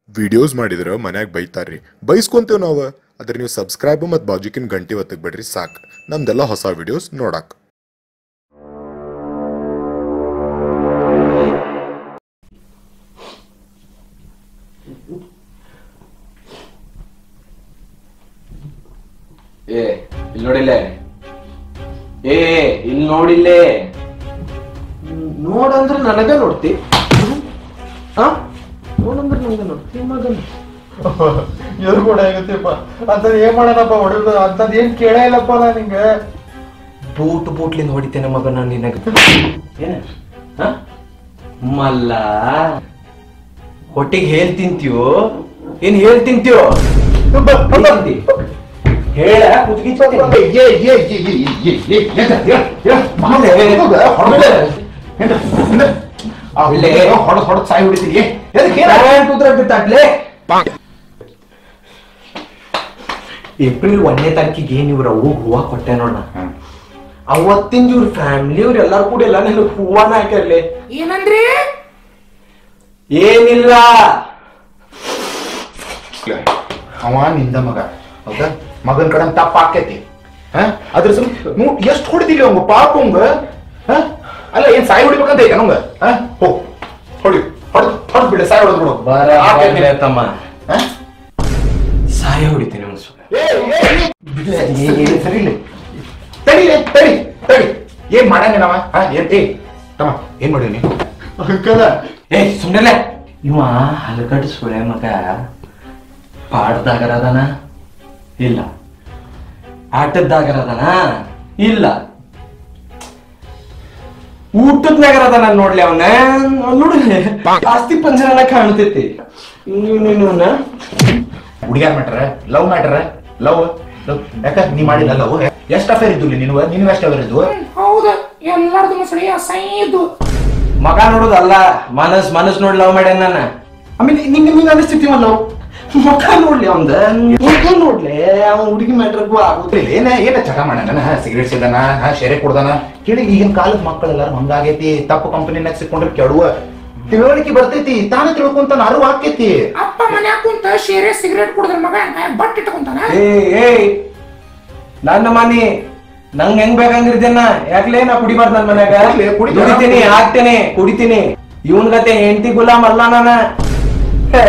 Videos ಮಾಡಿದ್ರೆ ಮನ್ಯಾಗ ಬೈತಾರ್ರಿ ಬೈಸ್ಕೊಂತೇವ್ ನಾವು ಅದ್ರ ನೀವು ಸಬ್ಸ್ಕ್ರೈಬ್ ಮತ್ತು ಬಾಜುಕಿನ ಗಂಟೆ ಒತ್ತಕ್ ಬಿಡ್ರಿ ಸಾಕು ನಮ್ದೆಲ್ಲ ಹೊಸ ವಿಡಿಯೋಸ್ ನೋಡಾಕ್ ಏ ಇಲ್ಲಿ ನೋಡಿಲ್ಲೇ ಏ ಇಲ್ಲಿ ನೋಡಿಲ್ಲೇ ನೋಡಂದ್ರೆ ನನಗ ನೋಡ್ತಿ ಆ ನೋಡಂದ್ರೆ ನನಗ ನೋಡ್ತಿ ಮಗನ ಇವ್ರು ಕೂಡ ಆಗತ್ತೆಪ್ಪ ಅಂತದ್ ಏನ್ ಮಾಡೋಣಪ್ಪ ಹೊಡೆದು ಅಂತದ್ ಏನ್ ಕೇಳೇ ಇಲ್ಲಪ್ಪ ನಾ ನಿಂಗೆ ಬೂಟ್ ಬೂಟ್ಲಿಂದ ಹೊಡಿತೇನೆ ಮಗನ ನಿನಗ ಏನ ಆ? ಮಲ್ಲ ಹೊಟ್ಟಿಗೆ ಹೇಳ್ ತಿಂತೀಯೋ ಏನ್ ಹೇಳ್ ತಿಂತೀಯೋ ಏನ್ ತಿಂತಿ? ಹೇಳ ಕುತ್ಗಿ ಹೊಡೆದ್ ಹೊಡೆದ್ ಸಾಯಿ ಹೊಡಿತೀನಿ ಬಿತ್ತಾಡ್ಲೆ ಏಪ್ರಿಲ್ ಒಂದನೇ ತಾರೀಕಿಗೆ ನೀವು ರವು ಹೂವ ಕೊಟ್ಟೆ ನೋಡ ಅವತ್ತಿಂದ ಇವ್ರ ಫ್ಯಾಮಿಲಿ ಇವ್ರ ಎಲ್ಲಾರು ಕೂಡ ಎಲ್ಲ ನನಗೆ ಹೂವನ ಹಾಕಿರ್ಲಿ ಏನಂದ್ರಿ ಏನಿಲ್ಲ ಅವ ನಿಂದ ಮಗ ಹೌದಾ ಮಗನ್ ಕಡೆ ತಪ್ಪ ಆಕೈತಿ ಹ ಅದ್ರ ಸಲ ನೋಡ್ ಎಷ್ಟು ಹೊಡಿದಿಲ್ಲ ಅವಂಗ ಪಾಪ ಅವಂಗ ಹ ಅಲ್ಲ ಏನ್ ಸಾಯಿ ಹೊಡಿಬೇಕಂತ ಐತೆ ಅವಂಗ ಹ ಹೋಗ್ ಹೊಡಿ ಹೊಡೆದ್ ಹೊಡೆದ್ ಬಿಡ ಸಾಯಿ ಹೊಡೆದ್ ಬಿಡು ಆಕೈತಿ. ಬರ ತಮ್ಮ ಹ? ಸಾಯ ಹೊಡಿತೀನಿ ಅವ್ನು ಸುಳ್ಳು. ಏ, ಏ, ಏ, ಬಿಡ್ಲೆ, ಏ, ಏ, ಸರಿ ಇಲ್ಲ. ತಡಿ ಲೇ, ತಡಿ ತಡಿ ಏನ್ ಮಾಡಂಗ ನಾವ ಹ ಏನ್ ಏ ತಮ್ಮ ಏನ್ ಮಾಡಿವಿ ನೀ ಅಂಕಲ ಏ ಸುಮ್ಮನೆ ಇವ ಹಲಕಟ್ಟು ಸುಳೆ ಮಗ ಪಾಡ್ದಾಗರದನ ಇಲ್ಲ ಆಟದ್ದಾಗರದನ ಇಲ್ಲ ಊಟದ್ನಾಗರದನ ನೋಡ್ಲಿ ಅವನ ನೋಡ್ಲಿ ಆಸ್ತಿ ಪಂಜರನ ಕಾಣ್ತೈತಿ ನೀನು ಹುಡುಗ್ಯಾರ matter love matter love love ಯಾಕ ನೀ ಮಾಡಿಲ್ಲ ಲವ್ ಎಷ್ಟ್ ಅಫೇರ್ ಇದ್ದು ನಿನ್ವ ನಿನ್ವ ಎಷ್ಟ್ ಅಫೇರ್ ಇದ್ದು ಹೌದ ಎಲ್ಲಾರ್ದು ಮುಸುಳಿ ಅಸಹ್ಯದ್ದು ಮಗ ನೋಡುದಲ್ಲ ಮನಸ್ ಮನಸ್ ನೋಡಿ ಲವ್ ಮಾಡ್ಯಾನ ನಾನು ಆಮೇಲೆ ನಿಂಗೆ ನಿಂಗೆ ಅನಿಸ್ತಿರ್ತೀವ ಲವ್ ಮುಖ ನೋಡ್ಲಿ ಅವಂದ ಮುಖ ನೋಡ್ಲಿ ಅವನ್ ಹುಡುಗಿ ಮ್ಯಾಟ್ರಿಗೂ ಆಗುದಿಲ್ಲ ಏನ ಏನ ಚಟ ಮಾಡ್ಯಾನ ಸಿಗರೇಟ್ ಸಿದಾನ ಹಾ ಶೇರೆ ಕುಡ್ದಾನ ಕೇಳಿ ಈಗಿನ ಕಾಲದ ಮಕ್ಕಳೆಲ್ಲಾರು ಹಂಗಾಗೈತಿ ತಪ್ಪು ಕಂಪನಿನಾಗ ಸಿಕ್ಕೊಂಡ್ರೆ ಕೆಡುವ ತಿಳುವಳಿಕೆ ಬರ್ತೈತಿ ತಾನೇ ತಿಳ್ಕೊಂತಾನ ಅರಿವು ಆಕೈತಿ ಅಪ್ಪ ಮನ್ಯಾಗ ಕುಂತ ಶೇರೆ ಸಿಗರೇಟ್ ಕುಡಿದ್ರ ಮಗ ಬಟ್ ಇಟ್ಕೊಂತಾನ ಏ ಏಯ್ ನನ್ನ ಮನಿ ನಂಗ್ ಹೆಂಗ್ ಬೇಕಂಗಿರ್ತೇನ ಯಾಕ್ಲೇ ನಾ ಕುಡಿಬಾರ್ದು ನನ್ ಮನ್ಯಾಗ ಕುಡಿಲಿ, ಕುಡಿಲಿ. ಕುಡಿತೀನಿ ಹಾಕ್ತೇನೆ ಕುಡಿತೀನಿ ಇವನ್ ಗತೆ ಹೆಂಡತಿ ಗುಲಾಮ್ ಅಲ್ಲ ನಾನ ಹೇ.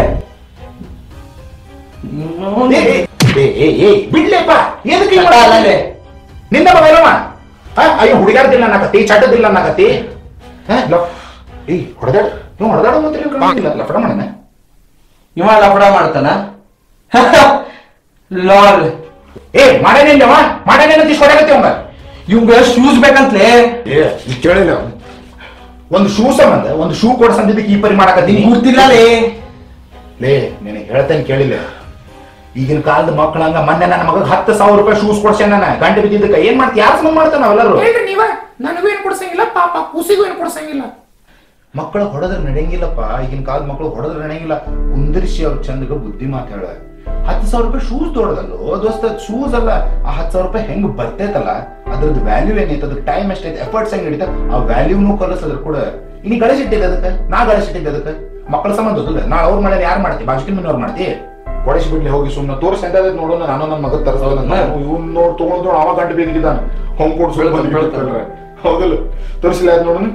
ಏ, ಏ, ಏ, ಏ, ಬಿಡ್ಲೇಪ್ಪ ಎದಕ್ಕೆ ಹಿಂಗ್ ಚಟ ಮಾಡ್ತಾನೆ? ಅಲ್ಲಲೇ. ನಿಂದ ಮಗನಮ್ಮ ಹಾ ಅಯ್ಯೋ ಹುಡುಗಾರ್ದಿಲ್ಲ ಅನ್ನಕತ್ತಿ ಚಟದಿಲ್ಲ ಅನ್ನಕತ್ತಿ ಹಾ ಲವ್ ಏಯ್ ಹೊಡೆದಾಡ ನೀವು ಹೊಡೆದಾಡ ಮತ್ತೆ ಲಫಡ ಮಾಡಣ ಇವ ಲಫಡ ಮಾಡ್ತಾನ ಲಾಲ್ ಏ ಮಾಡೇನೇನ್ಯವ ಮಾಡೇನೇನಂತ ಇಷ್ಟು ಹೊಡೆಯಕತ್ತಿ ಅವಂಗ ಇವಂಗ ಶೂಸ್ ಬೇಕಂತ್ಲೇ ಏ ಇಷ್ಟ್ ಕೇಳಿಲ್ಲ ಅವ್ನು. ಒಂದು ಶೂ ಸಂಬಂಧ ಒಂದು ಶೂ ಕೊಡ್ಸಂದಿದ್ದಕ್ಕೆ ಈ ಪರಿ ಮಾಡಕತ್ತೀನಿ ಗುರ್ತಿಲ್ಲ ಲೇ ಲೇ ನಿನಗೆ ಹೇಳ್ತೇನೆ ಕೇಳಿಲ್ಲ ಈಗಿನ ಕಾಲದ ಮಕ್ಕಳಂಗ ಮೊನ್ನೆ ನನ್ನ ಮಗ ಹತ್ತು ಸಾವಿರ ರೂಪಾಯಿ ಶೂಸ್ ಕೊಡ್ಸೇನ ನಾನು ಗಂಟೆ ಬಿದ್ದಿದ್ದಕ್ಕೆ ಏನ್ ಮಾಡ್ತಿ ಯಾರು ಸಂಬಂಧ ಮಾಡ್ತಾನ ನಾವೆಲ್ಲರೂ ಹೇಳ್ರಿ ನೀವ ನನಗೂ ಏನ್ ಕೊಡ್ಸಂಗಿಲ್ಲ ಪಾಪ ಕೂಸಿಗೂ ಏನ್ ಕೊಡ್ಸಂಗಿಲ್ಲ ಮಕ್ಕಳು ಹೊಡೆದ್ರೆ ನಡೆಯಂಗಿಲ್ಲಪ್ಪ ಈಗಿನ ಕಾಲದ ಮಕ್ಕಳು ಹೊಡೆದ್ರೆ ನಡೆಯಂಗಿಲ್ಲ ಕುಂದಿರಿಸಿ ಅವ್ರ ಚಂದಗ ಬುದ್ಧಿ ಮಾತು ಹೇಳ ಹತ್ತು ಸಾವಿರ ರೂಪಾಯಿ ಶೂಸ್ ತೊಡದಲ್ಲೋ ದೋಸ್ತ ಶೂಸ್ ಅಲ್ಲ ಆ ಹತ್ತು ಸಾವಿರ ರೂಪಾಯಿ ಹೆಂಗ್ ಬರ್ತೈತಲ್ಲ ಅದ್ರದ್ದು ವ್ಯಾಲ್ಯೂ ಏನೈತೆ ಅದ್ರ ಟೈಮ್ ಎಷ್ಟೈತೆ ಎಫರ್ಟ್ಸ್ ಹೆಂಗ್ ನಡೀತ ಆ ವ್ಯಾಲ್ಯೂನು ಕಲಿಸೋದ್ರ ಕೂಡ ಇನಿ ಗಳಿಸಿಟ್ಟಿದ್ದೆ ಅದಕ್ಕೆ ನಾ ಗಳಿಸಿಟ್ಟಿದ್ದೆ ಅದಕ್ಕೆ ಮಕ್ಕಳ ಸಂಬಂಧ ಗೊತ್ತಿಲ್ಲ ನಾ ಅವ್ರ ಮನೇಲಿ ಯಾರು ಮಾಡ್ತಿ ಬಾಜುಕಿನ ಮನೆಯವ್ರು ಮಾಡ್ತಿ ಕೊಡಿಸಿ ಬಿಡ್ಲಿ ಹೋಗಿ ಸುಮ್ಮನೆ ತೋರಿಸಿ ಎಂತ ನೋಡೋಣ ನಾನು ನನ್ನ ಮಗ ತರಿಸೋದ ಇವ್ನ ನೋಡಿ ತಗೊಂಡು ಅವ ಗಂಟೆ ಬೇಕಿದ್ದಾನೆ ಹೊಂಗ್ ಕೊಡ್ಸೋದು ಬಂದು ಹೌದಲ್ಲ ತೋರಿಸಿಲ್ಲ ಯಾರು ನೋಡೋಣ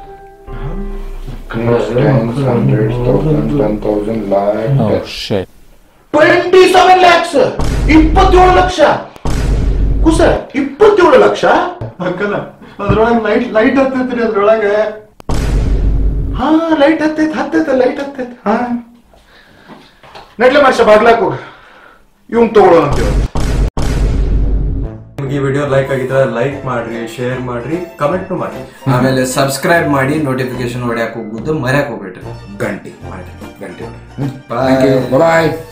ಟ್ವೆಂಟಿ ಸೆವೆನ್ ಲ್ಯಾಕ್ಸ್ ಇಪ್ಪತ್ತೇಳು ಲಕ್ಷ ಕುಸ ಇಪ್ಪತ್ತೇಳು ಲಕ್ಷ ಅಂಕಲ ಅದ್ರೊಳಗೆ ಲೈಟ್ ಲೈಟ್ ಹತ್ತೈತ್ರಿ ಅದ್ರೊಳಗೆ ಹಾ ಲೈಟ್ ಹತ್ತೈತ್ ಹತ್ತೈತ ಲೈಟ್ ಹತ್ತೈತ್ ಹಾ ನಡ್ಲೆ ಮನುಷ್ಯ ಬಾಗ್ಲಾಕ್ ಹೋಗ ಇವ್ನ್ ತಗೊಳ್ಳೋಣ ಅಂತೀವ ನಿಮ್ಗೆ ಈ ವಿಡಿಯೋ ಲೈಕ್ ಆಗಿದ್ರೆ ಲೈಕ್ ಮಾಡ್ರಿ ಶೇರ್ ಮಾಡ್ರಿ ಕಮೆಂಟ್ ಮಾಡ್ರಿ ಆಮೇಲೆ ಸಬ್ಸ್ಕ್ರೈಬ್ ಮಾಡಿ ನೋಟಿಫಿಕೇಶನ್ ಹೊಡ್ಯಾಕ್ ಹೋಗ್ಬೋದು ಮರ್ಯಾಕ್ ಹೋಗ್ಬೇಡ್ರಿ ಗಂಟೆ ಮಾಡಿ ಗಂಟೆ ಬಾಯ್ ಬಾಯ್